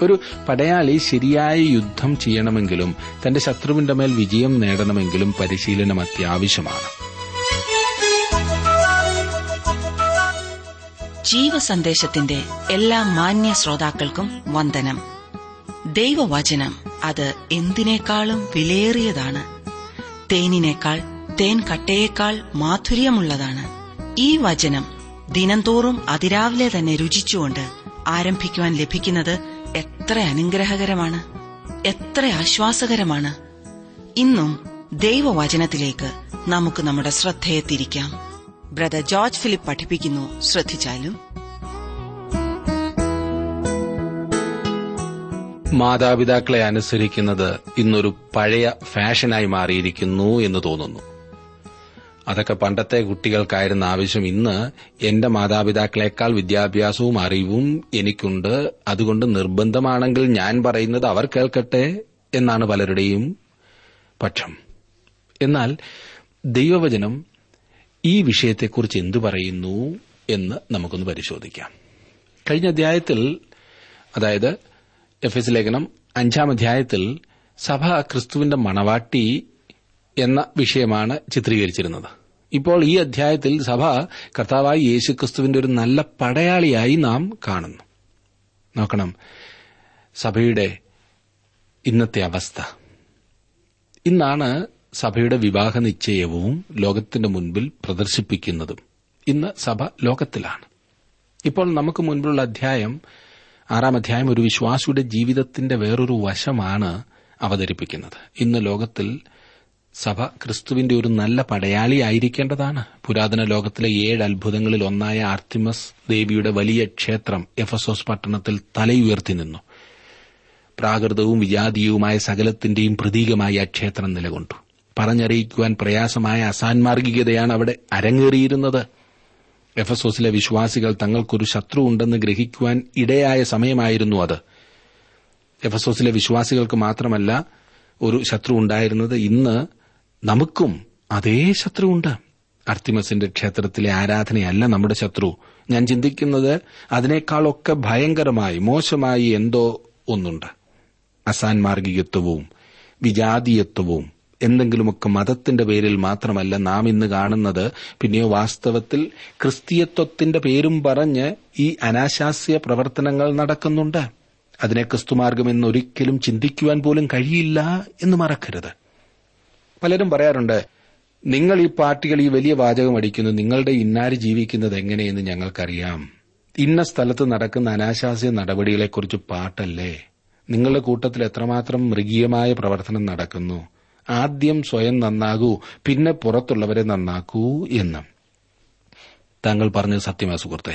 ഒരു പടയാളി ശരിയായ യുദ്ധം ചെയ്യണമെങ്കിലും തന്റെ ശത്രുവിന്റെ മേൽ വിജയം നേടണമെങ്കിലും പരിശീലനം അത്യാവശ്യമാണ് ജീവസന്ദേശത്തിന്റെ എല്ലാ മാന്യ ശ്രോതാക്കൾക്കും വന്ദനം ദൈവവചനം അത് എന്തിനേക്കാളും വിലയേറിയതാണ് തേനിനേക്കാൾ തേൻ കട്ടയേക്കാൾ മാധുര്യമുള്ളതാണ് ഈ വചനം ദിനംതോറും അതിരാവിലെ തന്നെ രുചിച്ചുകൊണ്ട് ആരംഭിക്കുവാൻ ലഭിക്കുന്നത് എത്ര അനുഗ്രഹകരമാണ് എത്ര ആശ്വാസകരമാണ് ഇന്നും ദൈവവചനത്തിലേക്ക് നമുക്ക് നമ്മുടെ ശ്രദ്ധയെ തിരിക്കാം ബ്രദർ ജോർജ് ഫിലിപ്പ് പഠിപ്പിക്കുന്നു ശ്രദ്ധിച്ചാലും മാതാപിതാക്കളെ അനുസരിക്കുന്നത് ഇന്നൊരു പഴയ ഫാഷനായി മാറിയിരിക്കുന്നു എന്ന് തോന്നുന്നു അതൊക്കെ പണ്ടത്തെ കുട്ടികൾക്കായിരുന്ന ആവശ്യം ഇന്ന് എന്റെ മാതാപിതാക്കളെക്കാൾ വിദ്യാഭ്യാസവും അറിവും എനിക്കുണ്ട് അതുകൊണ്ട് നിർബന്ധമാണെങ്കിൽ ഞാൻ പറയുന്നത് അവർ കേൾക്കട്ടെ എന്നാണ് പലരുടെയും പക്ഷം എന്നാൽ ദൈവവചനം ഈ വിഷയത്തെക്കുറിച്ച് എന്തു പറയുന്നു എന്ന് നമുക്കൊന്ന് പരിശോധിക്കാം കഴിഞ്ഞ അധ്യായത്തിൽ അതായത് എഫ് എസ് ലേഖനം അഞ്ചാം അധ്യായത്തിൽ സഭ ക്രിസ്തുവിന്റെ മണവാട്ടി എന്ന വിഷയമാണ് ചിത്രീകരിച്ചിരുന്നത് ഇപ്പോൾ ഈ അധ്യായത്തിൽ സഭ കർത്താവായി യേശുക്രിസ്തുവിന്റെ ഒരു നല്ല പടയാളിയായി നാം കാണുന്നു നോക്കണം സഭയുടെ ഇന്നത്തെ അവസ്ഥ ഇന്നാണ് സഭയുടെ വിവാഹ നിശ്ചയവും ലോകത്തിന്റെ മുൻപിൽ പ്രദർശിപ്പിക്കുന്നതും ഇന്ന് സഭ ലോകത്തിലാണ് ഇപ്പോൾ നമുക്ക് മുൻപിലുള്ള അധ്യായം ആറാം അധ്യായം ഒരു വിശ്വാസിയുടെ ജീവിതത്തിന്റെ വേറൊരു വശമാണ് അവതരിപ്പിക്കുന്നത് ഇന്ന് ലോകത്തിൽ സഭ ക്രിസ്തുവിന്റെ ഒരു നല്ല പടയാളിയായിരിക്കേണ്ടതാണ് പുരാതന ലോകത്തിലെ ഏഴ് അത്ഭുതങ്ങളിൽ ഒന്നായ ആർത്തിമസ് ദേവിയുടെ വലിയ ക്ഷേത്രം എഫസോസ് പട്ടണത്തിൽ തലയുയർത്തി നിന്നു പ്രാകൃതവും വിജാതീയവുമായ സകലത്തിന്റെയും പ്രതീകമായി ആ ക്ഷേത്രം നിലകൊണ്ടു പറഞ്ഞറിയിക്കുവാൻ പ്രയാസമായ അസാൻമാർഗികതയാണ് അവിടെ അരങ്ങേറിയിരുന്നത് എഫസോസിലെ വിശ്വാസികൾ തങ്ങൾക്കൊരു ശത്രു ഉണ്ടെന്ന് ഗ്രഹിക്കുവാൻ ഇടയായ സമയമായിരുന്നു അത് എഫസോസിലെ വിശ്വാസികൾക്ക് മാത്രമല്ല ഒരു ശത്രു ഉണ്ടായിരുന്നത് ഇന്ന് നമുക്കും അതേ ശത്രുവുണ്ട് അർത്തിമസിന്റെ ക്ഷേത്രത്തിലെ ആരാധനയല്ല നമ്മുടെ ശത്രു ഞാൻ ചിന്തിക്കുന്നത് അതിനേക്കാളൊക്കെ ഭയങ്കരമായി മോശമായി എന്തോ ഒന്നുണ്ട് അസാൻമാർഗികത്വവും വിജാതീയത്വവും എന്തെങ്കിലുമൊക്കെ മതത്തിന്റെ പേരിൽ മാത്രമല്ല നാം ഇന്ന് കാണുന്നത് പിന്നെയോ വാസ്തവത്തിൽ ക്രിസ്തീയത്വത്തിന്റെ പേരും പറഞ്ഞ് ഈ അനാശാസ്യ പ്രവർത്തനങ്ങൾ നടക്കുന്നുണ്ട് അതിനെ ക്രിസ്തുമാർഗം എന്നൊരിക്കലും ചിന്തിക്കുവാൻ പോലും കഴിയില്ല എന്ന് മറക്കരുത് പലരും പറയാറുണ്ട് നിങ്ങൾ ഈ പാർട്ടികൾ ഈ വലിയ വാചകം അടിക്കുന്നു നിങ്ങളുടെ ഇന്നാര് ജീവിക്കുന്നത് എങ്ങനെയെന്ന് ഞങ്ങൾക്കറിയാം ഇന്ന സ്ഥലത്ത് നടക്കുന്ന അനാശാസ്യ നടപടികളെക്കുറിച്ച് പാട്ടല്ലേ നിങ്ങളുടെ കൂട്ടത്തിൽ എത്രമാത്രം മൃഗീയമായ പ്രവർത്തനം നടക്കുന്നു ആദ്യം സ്വയം നന്നാകൂ പിന്നെ പുറത്തുള്ളവരെ നന്നാക്കൂ എന്ന് താങ്കൾ പറഞ്ഞത് സത്യമാ സുഹൃത്തെ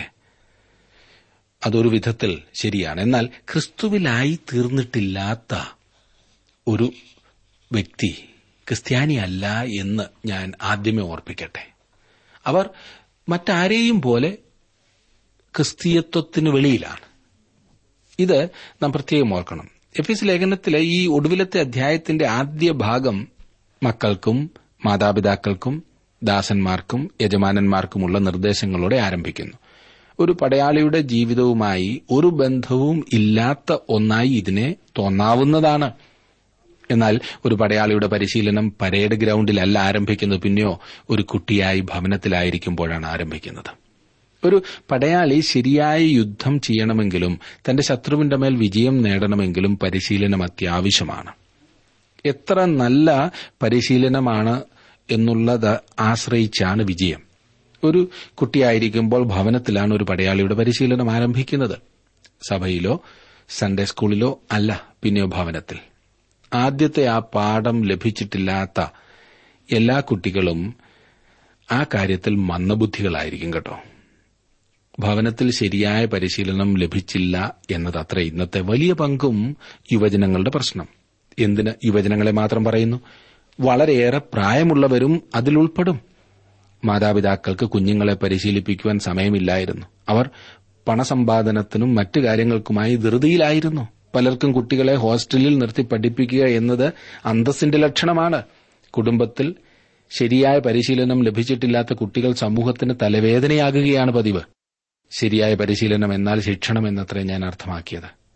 അതൊരു വിധത്തിൽ ശരിയാണ് എന്നാൽ ക്രിസ്തുവിലായി തീർന്നിട്ടില്ലാത്ത ഒരു വ്യക്തി ക്രിസ്ത്യാനിയല്ല എന്ന് ഞാൻ ആദ്യമേ ഓർപ്പിക്കട്ടെ അവർ മറ്റാരെയും പോലെ ക്രിസ്തീയത്വത്തിന് വെളിയിലാണ് ഇത് നാം പ്രത്യേകം ഓർക്കണം എഫ് എസ് ലേഖനത്തിലെ ഈ ഒടുവിലത്തെ അധ്യായത്തിന്റെ ആദ്യ ഭാഗം മക്കൾക്കും മാതാപിതാക്കൾക്കും ദാസന്മാർക്കും യജമാനന്മാർക്കുമുള്ള നിർദ്ദേശങ്ങളോടെ ആരംഭിക്കുന്നു ഒരു പടയാളിയുടെ ജീവിതവുമായി ഒരു ബന്ധവും ഇല്ലാത്ത ഒന്നായി ഇതിനെ തോന്നാവുന്നതാണ് എന്നാൽ ഒരു പടയാളിയുടെ പരിശീലനം പരേഡ് ഗ്രൌണ്ടിലല്ല ആരംഭിക്കുന്നത് പിന്നെയോ ഒരു കുട്ടിയായി ഭവനത്തിലായിരിക്കുമ്പോഴാണ് ആരംഭിക്കുന്നത് ഒരു പടയാളി ശരിയായ യുദ്ധം ചെയ്യണമെങ്കിലും തന്റെ ശത്രുവിന്റെ മേൽ വിജയം നേടണമെങ്കിലും പരിശീലനം അത്യാവശ്യമാണ് എത്ര നല്ല പരിശീലനമാണ് എന്നുള്ളത് ആശ്രയിച്ചാണ് വിജയം ഒരു കുട്ടിയായിരിക്കുമ്പോൾ ഭവനത്തിലാണ് ഒരു പടയാളിയുടെ പരിശീലനം ആരംഭിക്കുന്നത് സഭയിലോ സൺഡേ സ്കൂളിലോ അല്ല പിന്നെയോ ഭവനത്തിൽ ആദ്യത്തെ ആ പാഠം ലഭിച്ചിട്ടില്ലാത്ത എല്ലാ കുട്ടികളും ആ കാര്യത്തിൽ മന്ദബുദ്ധികളായിരിക്കും കേട്ടോ ഭവനത്തിൽ ശരിയായ പരിശീലനം ലഭിച്ചില്ല എന്നതത്ര ഇന്നത്തെ വലിയ പങ്കും യുവജനങ്ങളുടെ പ്രശ്നം എന്തിന് യുവജനങ്ങളെ മാത്രം പറയുന്നു വളരെയേറെ പ്രായമുള്ളവരും അതിലുൾപ്പെടും മാതാപിതാക്കൾക്ക് കുഞ്ഞുങ്ങളെ പരിശീലിപ്പിക്കുവാൻ സമയമില്ലായിരുന്നു അവർ പണസമ്പാദനത്തിനും മറ്റു കാര്യങ്ങൾക്കുമായി ധൃതിയിലായിരുന്നു പലർക്കും കുട്ടികളെ ഹോസ്റ്റലിൽ നിർത്തി പഠിപ്പിക്കുക എന്നത് അന്തസ്സിന്റെ ലക്ഷണമാണ് കുടുംബത്തിൽ ശരിയായ പരിശീലനം ലഭിച്ചിട്ടില്ലാത്ത കുട്ടികൾ സമൂഹത്തിന് തലവേദനയാകുകയാണ് പതിവ് ശരിയായ പരിശീലനം എന്നാൽ ശിക്ഷണം എന്നത്രേ ഞാൻ അർത്ഥമാക്കിയത്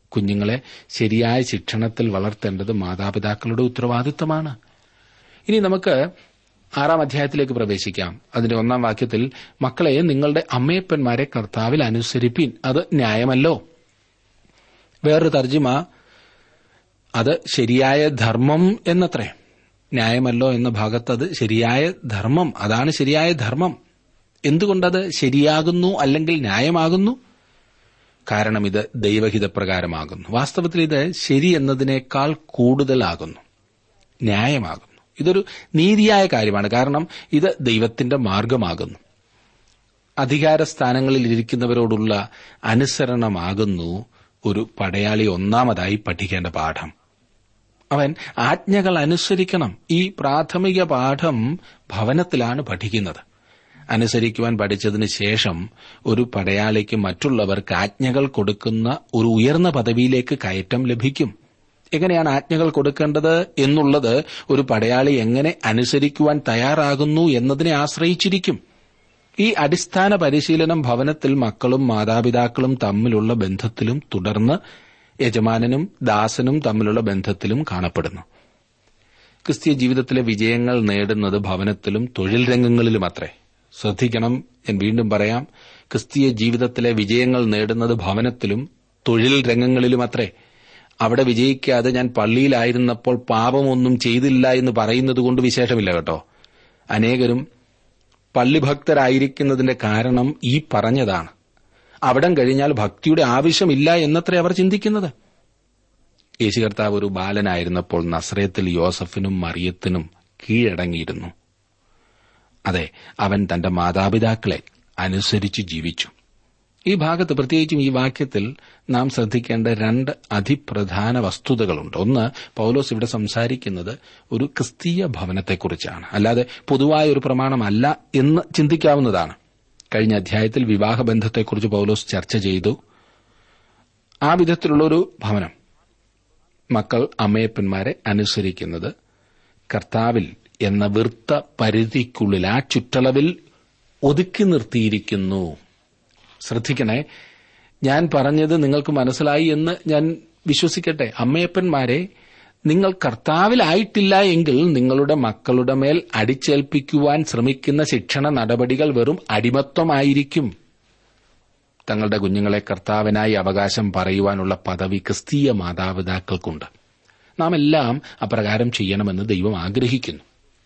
കുഞ്ഞുങ്ങളെ ശരിയായ ശിക്ഷണത്തിൽ വളർത്തേണ്ടത് മാതാപിതാക്കളുടെ ഉത്തരവാദിത്തമാണ് ഇനി നമുക്ക് ആറാം അധ്യായത്തിലേക്ക് പ്രവേശിക്കാം അതിന്റെ ഒന്നാം വാക്യത്തിൽ മക്കളെ നിങ്ങളുടെ അമ്മയപ്പന്മാരെ കർത്താവിൽ അനുസരിപ്പീൻ അത് ന്യായമല്ലോ വേറൊരു തർജിമ അത് ശരിയായ ധർമ്മം എന്നത്രേ ന്യായമല്ലോ എന്ന ഭാഗത്ത് അത് ശരിയായ ധർമ്മം അതാണ് ശരിയായ ധർമ്മം എന്തുകൊണ്ടത് ശരിയാകുന്നു അല്ലെങ്കിൽ ന്യായമാകുന്നു കാരണം ഇത് ദൈവഹിതപ്രകാരമാകുന്നു വാസ്തവത്തിൽ ഇത് ശരി എന്നതിനേക്കാൾ കൂടുതലാകുന്നു ന്യായമാകുന്നു ഇതൊരു നീതിയായ കാര്യമാണ് കാരണം ഇത് ദൈവത്തിന്റെ മാർഗമാകുന്നു അധികാര സ്ഥാനങ്ങളിൽ ഇരിക്കുന്നവരോടുള്ള അനുസരണമാകുന്നു ഒരു പടയാളി ഒന്നാമതായി പഠിക്കേണ്ട പാഠം അവൻ ആജ്ഞകൾ അനുസരിക്കണം ഈ പ്രാഥമിക പാഠം ഭവനത്തിലാണ് പഠിക്കുന്നത് അനുസരിക്കുവാൻ പഠിച്ചതിന് ശേഷം ഒരു പടയാളിക്ക് മറ്റുള്ളവർക്ക് ആജ്ഞകൾ കൊടുക്കുന്ന ഒരു ഉയർന്ന പദവിയിലേക്ക് കയറ്റം ലഭിക്കും എങ്ങനെയാണ് ആജ്ഞകൾ കൊടുക്കേണ്ടത് എന്നുള്ളത് ഒരു പടയാളി എങ്ങനെ അനുസരിക്കുവാൻ തയ്യാറാകുന്നു എന്നതിനെ ആശ്രയിച്ചിരിക്കും ഈ അടിസ്ഥാന പരിശീലനം ഭവനത്തിൽ മക്കളും മാതാപിതാക്കളും തമ്മിലുള്ള ബന്ധത്തിലും തുടർന്ന് യജമാനനും ദാസനും തമ്മിലുള്ള ബന്ധത്തിലും കാണപ്പെടുന്നു ക്രിസ്തീയ ജീവിതത്തിലെ വിജയങ്ങൾ നേടുന്നത് ഭവനത്തിലും തൊഴിൽ രംഗങ്ങളിലും അത്രേ ശ്രദ്ധിക്കണം ഞാൻ വീണ്ടും പറയാം ക്രിസ്തീയ ജീവിതത്തിലെ വിജയങ്ങൾ നേടുന്നത് ഭവനത്തിലും തൊഴിൽ രംഗങ്ങളിലും അത്രേ അവിടെ വിജയിക്കാതെ ഞാൻ പള്ളിയിലായിരുന്നപ്പോൾ പാപമൊന്നും ചെയ്തില്ല എന്ന് പറയുന്നത് കൊണ്ട് വിശേഷമില്ല കേട്ടോ അനേകരും പള്ളിഭക്തരായിരിക്കുന്നതിന്റെ കാരണം ഈ പറഞ്ഞതാണ് അവിടം കഴിഞ്ഞാൽ ഭക്തിയുടെ ആവശ്യമില്ല എന്നത്രേ അവർ ചിന്തിക്കുന്നത് യേശു കർത്താവ് ഒരു ബാലനായിരുന്നപ്പോൾ നസ്രയത്തിൽ യോസഫിനും മറിയത്തിനും കീഴടങ്ങിയിരുന്നു അതെ അവൻ തന്റെ മാതാപിതാക്കളെ അനുസരിച്ച് ജീവിച്ചു ഈ ഭാഗത്ത് പ്രത്യേകിച്ചും ഈ വാക്യത്തിൽ നാം ശ്രദ്ധിക്കേണ്ട രണ്ട് അതിപ്രധാന വസ്തുതകളുണ്ട് ഒന്ന് പൌലോസ് ഇവിടെ സംസാരിക്കുന്നത് ഒരു ക്രിസ്തീയ ഭവനത്തെക്കുറിച്ചാണ് അല്ലാതെ പൊതുവായ ഒരു പ്രമാണമല്ല എന്ന് ചിന്തിക്കാവുന്നതാണ് കഴിഞ്ഞ അധ്യായത്തിൽ വിവാഹബന്ധത്തെക്കുറിച്ച് പൌലോസ് ചർച്ച ചെയ്തു ആ വിധത്തിലുള്ളൊരു ഭവനം മക്കൾ അമ്മയപ്പന്മാരെ അനുസരിക്കുന്നത് കർത്താവിൽ എന്ന വൃത്ത പരിധിക്കുള്ളിൽ ആ ചുറ്റളവിൽ ഒതുക്കി നിർത്തിയിരിക്കുന്നു ശ്രദ്ധിക്കണേ ഞാൻ പറഞ്ഞത് നിങ്ങൾക്ക് മനസ്സിലായി എന്ന് ഞാൻ വിശ്വസിക്കട്ടെ അമ്മയപ്പന്മാരെ നിങ്ങൾ കർത്താവിലായിട്ടില്ല എങ്കിൽ നിങ്ങളുടെ മക്കളുടെ മേൽ അടിച്ചേൽപ്പിക്കുവാൻ ശ്രമിക്കുന്ന ശിക്ഷണ നടപടികൾ വെറും അടിമത്വമായിരിക്കും തങ്ങളുടെ കുഞ്ഞുങ്ങളെ കർത്താവിനായി അവകാശം പറയുവാനുള്ള പദവി ക്രിസ്തീയ മാതാപിതാക്കൾക്കുണ്ട് നാം എല്ലാം അപ്രകാരം ചെയ്യണമെന്ന് ദൈവം ആഗ്രഹിക്കുന്നു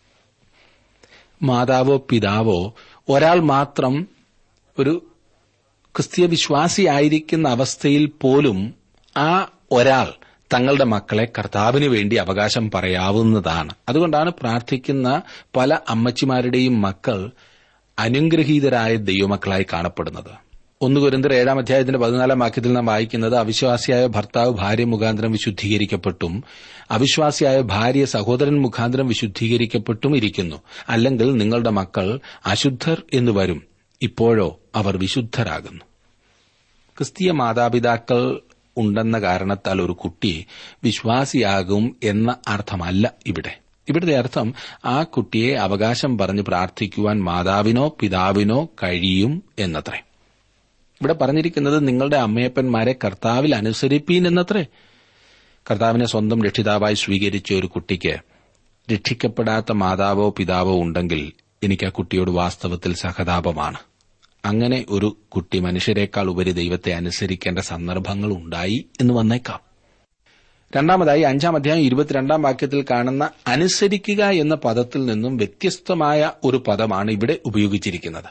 മാതാവോ പിതാവോ ഒരാൾ മാത്രം ഒരു ക്രിസ്തീയ വിശ്വാസിയായിരിക്കുന്ന അവസ്ഥയിൽ പോലും ആ ഒരാൾ തങ്ങളുടെ മക്കളെ കർത്താവിന് വേണ്ടി അവകാശം പറയാവുന്നതാണ് അതുകൊണ്ടാണ് പ്രാർത്ഥിക്കുന്ന പല അമ്മച്ചിമാരുടെയും മക്കൾ അനുഗ്രഹീതരായ ദൈവമക്കളായി കാണപ്പെടുന്നത് ഒന്ന് കുരന്തർ ഏഴാം അധ്യായത്തിന്റെ പതിനാലാം വാക്യത്തിൽ നാം വായിക്കുന്നത് അവിശ്വാസിയായ ഭർത്താവ് ഭാര്യ മുഖാന്തരം വിശുദ്ധീകരിക്കപ്പെട്ടും അവിശ്വാസിയായ ഭാര്യ സഹോദരൻ മുഖാന്തരം വിശുദ്ധീകരിക്കപ്പെട്ടും ഇരിക്കുന്നു അല്ലെങ്കിൽ നിങ്ങളുടെ മക്കൾ അശുദ്ധർ എന്ന് വരും ഇപ്പോഴോ അവർ വിശുദ്ധരാകുന്നു ക്രിസ്തീയ മാതാപിതാക്കൾ ഉണ്ടെന്ന കാരണത്താൽ ഒരു കുട്ടി വിശ്വാസിയാകും എന്ന അർത്ഥമല്ല ഇവിടെ ഇവിടുത്തെ അർത്ഥം ആ കുട്ടിയെ അവകാശം പറഞ്ഞ് പ്രാർത്ഥിക്കുവാൻ മാതാവിനോ പിതാവിനോ കഴിയും എന്നത്രേ ഇവിടെ പറഞ്ഞിരിക്കുന്നത് നിങ്ങളുടെ അമ്മയപ്പന്മാരെ കർത്താവിൽ അനുസരിപ്പീൻ എന്നത്രേ കർത്താവിനെ സ്വന്തം രക്ഷിതാവായി സ്വീകരിച്ച ഒരു കുട്ടിക്ക് രക്ഷിക്കപ്പെടാത്ത മാതാവോ പിതാവോ ഉണ്ടെങ്കിൽ എനിക്ക് ആ കുട്ടിയോട് വാസ്തവത്തിൽ സഹതാപമാണ് അങ്ങനെ ഒരു കുട്ടി മനുഷ്യരെക്കാൾ ഉപരി ദൈവത്തെ അനുസരിക്കേണ്ട സന്ദർഭങ്ങൾ ഉണ്ടായി എന്ന് വന്നേക്കാം രണ്ടാമതായി അഞ്ചാം അധ്യായം ഇരുപത്തിരണ്ടാം വാക്യത്തിൽ കാണുന്ന അനുസരിക്കുക എന്ന പദത്തിൽ നിന്നും വ്യത്യസ്തമായ ഒരു പദമാണ് ഇവിടെ ഉപയോഗിച്ചിരിക്കുന്നത്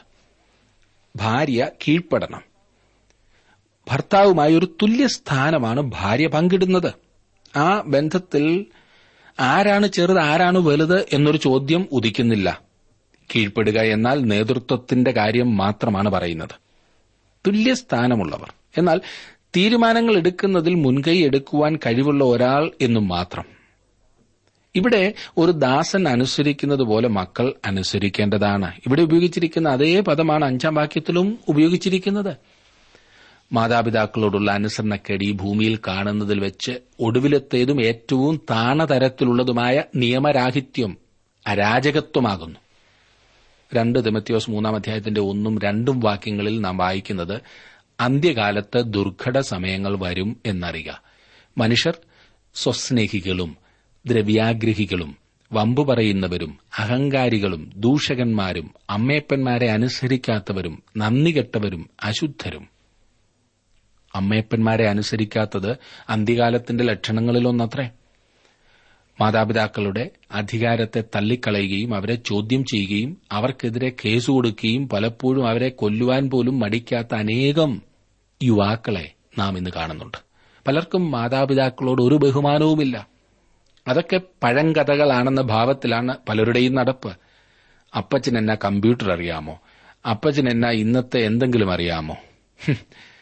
ഭാര്യ കീഴ്പ്പെടണം ഭർത്താവുമായി ഒരു തുല്യ സ്ഥാനമാണ് ഭാര്യ പങ്കിടുന്നത് ആ ബന്ധത്തിൽ ആരാണ് ചെറുത് ആരാണ് വലുത് എന്നൊരു ചോദ്യം ഉദിക്കുന്നില്ല കീഴ്പ്പെടുക എന്നാൽ നേതൃത്വത്തിന്റെ കാര്യം മാത്രമാണ് പറയുന്നത് തുല്യ സ്ഥാനമുള്ളവർ എന്നാൽ തീരുമാനങ്ങൾ എടുക്കുന്നതിൽ മുൻകൈ എടുക്കുവാൻ കഴിവുള്ള ഒരാൾ എന്നും മാത്രം ഇവിടെ ഒരു ദാസൻ അനുസരിക്കുന്നത് പോലെ മക്കൾ അനുസരിക്കേണ്ടതാണ് ഇവിടെ ഉപയോഗിച്ചിരിക്കുന്ന അതേ പദമാണ് അഞ്ചാം വാക്യത്തിലും ഉപയോഗിച്ചിരിക്കുന്നത് മാതാപിതാക്കളോടുള്ള അനുസരണക്കേട് ഈ ഭൂമിയിൽ കാണുന്നതിൽ വെച്ച് ഒടുവിലത്തേതും ഏറ്റവും താണതരത്തിലുള്ളതുമായ നിയമരാഹിത്യം അരാജകത്വമാകുന്നു രണ്ട് തിമത്യോസ് മൂന്നാം അധ്യായത്തിന്റെ ഒന്നും രണ്ടും വാക്യങ്ങളിൽ നാം വായിക്കുന്നത് അന്ത്യകാലത്ത് ദുർഘട സമയങ്ങൾ വരും എന്നറിയുക മനുഷ്യർ സ്വസ്നേഹികളും ദ്രവ്യാഗ്രഹികളും വമ്പു പറയുന്നവരും അഹങ്കാരികളും ദൂഷകന്മാരും അമ്മയപ്പന്മാരെ അനുസരിക്കാത്തവരും നന്ദികെട്ടവരും അശുദ്ധരും അമ്മയപ്പന്മാരെ അനുസരിക്കാത്തത് അന്ത്യകാലത്തിന്റെ ലക്ഷണങ്ങളിലൊന്നത്രേ മാതാപിതാക്കളുടെ അധികാരത്തെ തള്ളിക്കളയുകയും അവരെ ചോദ്യം ചെയ്യുകയും അവർക്കെതിരെ കേസ് കൊടുക്കുകയും പലപ്പോഴും അവരെ കൊല്ലുവാൻ പോലും മടിക്കാത്ത അനേകം യുവാക്കളെ നാം ഇന്ന് കാണുന്നുണ്ട് പലർക്കും മാതാപിതാക്കളോട് ഒരു ബഹുമാനവുമില്ല അതൊക്കെ പഴങ്കഥകളാണെന്ന ഭാവത്തിലാണ് പലരുടെയും നടപ്പ് അപ്പച്ചൻ എന്നാ കമ്പ്യൂട്ടർ അറിയാമോ അപ്പച്ചൻ എന്നാ ഇന്നത്തെ എന്തെങ്കിലും അറിയാമോ ഹും.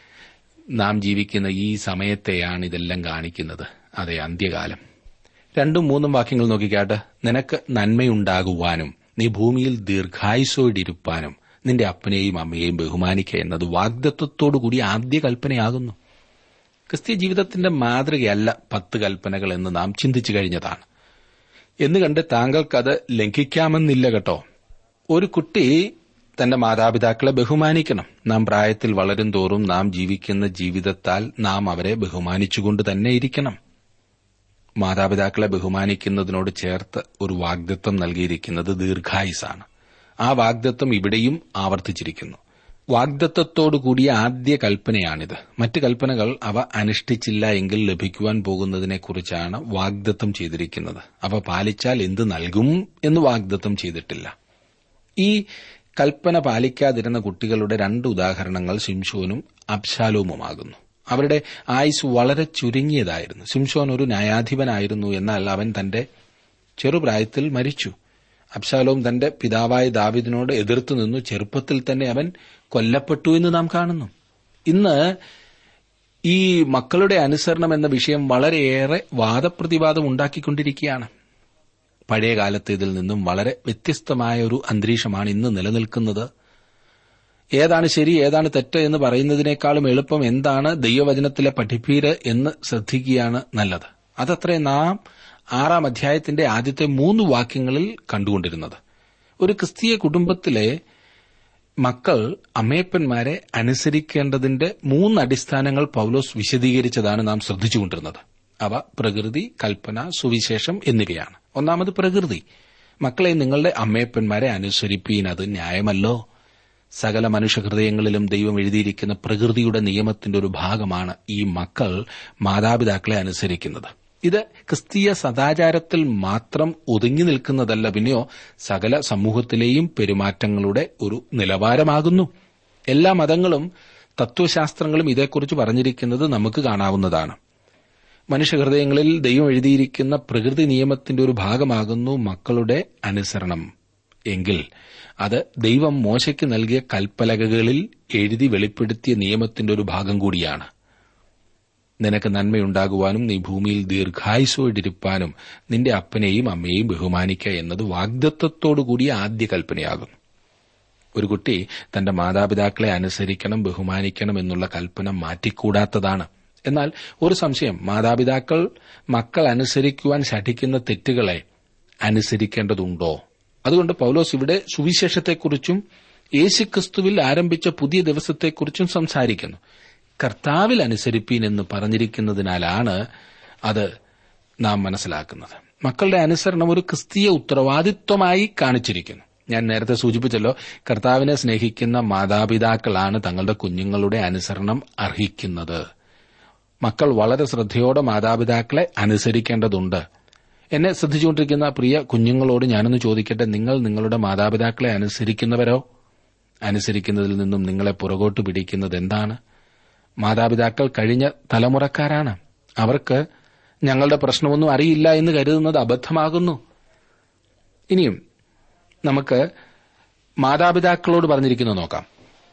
നാം ജീവിക്കുന്ന ഈ സമയത്തെയാണ് ഇതെല്ലാം കാണിക്കുന്നത് അതെ അന്ത്യകാലം രണ്ടും മൂന്നും വാക്യങ്ങൾ നോക്കിക്കാട്ട് നിനക്ക് നന്മയുണ്ടാകുവാനും നീ ഭൂമിയിൽ ദീർഘായുസോടിരുപ്പാനും നിന്റെ അപ്പനെയും അമ്മയെയും ബഹുമാനിക്കുക എന്നത് വാഗ്ദത്വത്തോടുകൂടി ആദ്യ കൽപ്പനയാകുന്നു ക്രിസ്ത്യ ജീവിതത്തിന്റെ മാതൃകയല്ല പത്ത് കൽപ്പനകൾ എന്ന് നാം ചിന്തിച്ചു കഴിഞ്ഞതാണ് എന്ന് കണ്ട് താങ്കൾക്കത് ലംഘിക്കാമെന്നില്ല കേട്ടോ ഒരു കുട്ടി തന്റെ മാതാപിതാക്കളെ ബഹുമാനിക്കണം നാം പ്രായത്തിൽ വളരും തോറും നാം ജീവിക്കുന്ന ജീവിതത്താൽ നാം അവരെ ബഹുമാനിച്ചുകൊണ്ട് തന്നെ ഇരിക്കണം മാതാപിതാക്കളെ ബഹുമാനിക്കുന്നതിനോട് ചേർത്ത് ഒരു വാഗ്ദത്വം നൽകിയിരിക്കുന്നത് ദീർഘായുസാണ് ആ വാഗ്ദത്വം ഇവിടെയും ആവർത്തിച്ചിരിക്കുന്നു വാഗ്ദത്വത്തോടുകൂടിയ ആദ്യ കൽപ്പനയാണിത് മറ്റ് കൽപ്പനകൾ അവ അനുഷ്ഠിച്ചില്ല എങ്കിൽ ലഭിക്കുവാൻ പോകുന്നതിനെക്കുറിച്ചാണ് വാഗ്ദത്വം ചെയ്തിരിക്കുന്നത് അവ പാലിച്ചാൽ എന്ത് നൽകും എന്ന് വാഗ്ദത്വം ചെയ്തിട്ടില്ല ഈ കൽപ്പന പാലിക്കാതിരുന്ന കുട്ടികളുടെ രണ്ട് ഉദാഹരണങ്ങൾ ശിംഷോനും അബ്ശാലോമുമാകുന്നു അവരുടെ ആയുസ് വളരെ ചുരുങ്ങിയതായിരുന്നു ശിംഷോൻ ഒരു ന്യായാധിപനായിരുന്നു എന്നാൽ അവൻ തന്റെ ചെറുപ്രായത്തിൽ മരിച്ചു അബ്ശാലോം തന്റെ പിതാവായ ദാവിദിനോട് എതിർത്തു നിന്നു ചെറുപ്പത്തിൽ തന്നെ അവൻ കൊല്ലപ്പെട്ടു എന്ന് നാം കാണുന്നു ഇന്ന് ഈ മക്കളുടെ അനുസരണം എന്ന വിഷയം വളരെയേറെ വാദപ്രതിവാദം ഉണ്ടാക്കിക്കൊണ്ടിരിക്കുകയാണ് പഴയ കാലത്ത് ഇതിൽ നിന്നും വളരെ വ്യത്യസ്തമായ ഒരു അന്തരീക്ഷമാണ് ഇന്ന് നിലനിൽക്കുന്നത് ഏതാണ് ശരി ഏതാണ് തെറ്റ് എന്ന് പറയുന്നതിനേക്കാളും എളുപ്പം എന്താണ് ദൈവവചനത്തിലെ പഠിപ്പീര് എന്ന് ശ്രദ്ധിക്കുകയാണ് നല്ലത് അതത്രേ നാം ആറാം അധ്യായത്തിന്റെ ആദ്യത്തെ മൂന്ന് വാക്യങ്ങളിൽ കണ്ടുകൊണ്ടിരുന്നത് ഒരു ക്രിസ്തീയ കുടുംബത്തിലെ മക്കൾ അമ്മയപ്പന്മാരെ അനുസരിക്കേണ്ടതിന്റെ മൂന്ന് അടിസ്ഥാനങ്ങൾ പൌലോസ് വിശദീകരിച്ചതാണ് നാം ശ്രദ്ധിച്ചുകൊണ്ടിരുന്നത് അവ പ്രകൃതി കൽപ്പന സുവിശേഷം എന്നിവയാണ് ഒന്നാമത് പ്രകൃതി മക്കളെ നിങ്ങളുടെ അമ്മയപ്പന്മാരെ അനുസരിപ്പീൻ അത് ന്യായമല്ലോ സകല മനുഷ്യഹൃദയങ്ങളിലും ദൈവം എഴുതിയിരിക്കുന്ന പ്രകൃതിയുടെ നിയമത്തിന്റെ ഒരു ഭാഗമാണ് ഈ മക്കൾ മാതാപിതാക്കളെ അനുസരിക്കുന്നത് ഇത് ക്രിസ്തീയ സദാചാരത്തിൽ മാത്രം ഒതുങ്ങി നിൽക്കുന്നതല്ല പിന്നെയോ സകല സമൂഹത്തിലെയും പെരുമാറ്റങ്ങളുടെ ഒരു നിലവാരമാകുന്നു എല്ലാ മതങ്ങളും തത്വശാസ്ത്രങ്ങളും ഇതേക്കുറിച്ച് പറഞ്ഞിരിക്കുന്നത് നമുക്ക് കാണാവുന്നതാണ് മനുഷ്യഹൃദയങ്ങളിൽ ദൈവം എഴുതിയിരിക്കുന്ന പ്രകൃതി നിയമത്തിന്റെ ഒരു ഭാഗമാകുന്നു മക്കളുടെ അനുസരണം എങ്കിൽ അത് ദൈവം മോശയ്ക്ക് നൽകിയ കൽപ്പലകകളിൽ എഴുതി വെളിപ്പെടുത്തിയ നിയമത്തിന്റെ ഒരു ഭാഗം കൂടിയാണ് നിനക്ക് നന്മയുണ്ടാകുവാനും നീ ഭൂമിയിൽ ദീർഘായുസോടിരിപ്പാനും നിന്റെ അപ്പനെയും അമ്മയെയും ബഹുമാനിക്കുക എന്നത് വാഗ്ദത്വത്തോടുകൂടിയ ആദ്യ കൽപ്പനയാകും ഒരു കുട്ടി തന്റെ മാതാപിതാക്കളെ അനുസരിക്കണം ബഹുമാനിക്കണം എന്നുള്ള കൽപ്പന മാറ്റിക്കൂടാത്തതാണ് എന്നാൽ ഒരു സംശയം മാതാപിതാക്കൾ മക്കൾ അനുസരിക്കുവാൻ ശഠിക്കുന്ന തെറ്റുകളെ അനുസരിക്കേണ്ടതുണ്ടോ അതുകൊണ്ട് പൌലോസ് ഇവിടെ സുവിശേഷത്തെക്കുറിച്ചും യേശുക്രിസ്തുവിൽ ആരംഭിച്ച പുതിയ ദിവസത്തെക്കുറിച്ചും സംസാരിക്കുന്നു കർത്താവിൽ അനുസരിപ്പീൻ എന്ന് പറഞ്ഞിരിക്കുന്നതിനാലാണ് അത് നാം മനസ്സിലാക്കുന്നത് മക്കളുടെ അനുസരണം ഒരു ക്രിസ്തീയ ഉത്തരവാദിത്വമായി കാണിച്ചിരിക്കുന്നു ഞാൻ നേരത്തെ സൂചിപ്പിച്ചല്ലോ കർത്താവിനെ സ്നേഹിക്കുന്ന മാതാപിതാക്കളാണ് തങ്ങളുടെ കുഞ്ഞുങ്ങളുടെ അനുസരണം അർഹിക്കുന്നത് മക്കൾ വളരെ ശ്രദ്ധയോടെ മാതാപിതാക്കളെ അനുസരിക്കേണ്ടതുണ്ട് എന്നെ ശ്രദ്ധിച്ചുകൊണ്ടിരിക്കുന്ന പ്രിയ കുഞ്ഞുങ്ങളോട് ഞാനൊന്ന് ചോദിക്കട്ടെ നിങ്ങൾ നിങ്ങളുടെ മാതാപിതാക്കളെ അനുസരിക്കുന്നവരോ അനുസരിക്കുന്നതിൽ നിന്നും നിങ്ങളെ പുറകോട്ട് പിടിക്കുന്നത് എന്താണ് മാതാപിതാക്കൾ കഴിഞ്ഞ തലമുറക്കാരാണ് അവർക്ക് ഞങ്ങളുടെ പ്രശ്നമൊന്നും അറിയില്ല എന്ന് കരുതുന്നത് അബദ്ധമാകുന്നു ഇനിയും നമുക്ക് മാതാപിതാക്കളോട് പറഞ്ഞിരിക്കുന്നത് നോക്കാം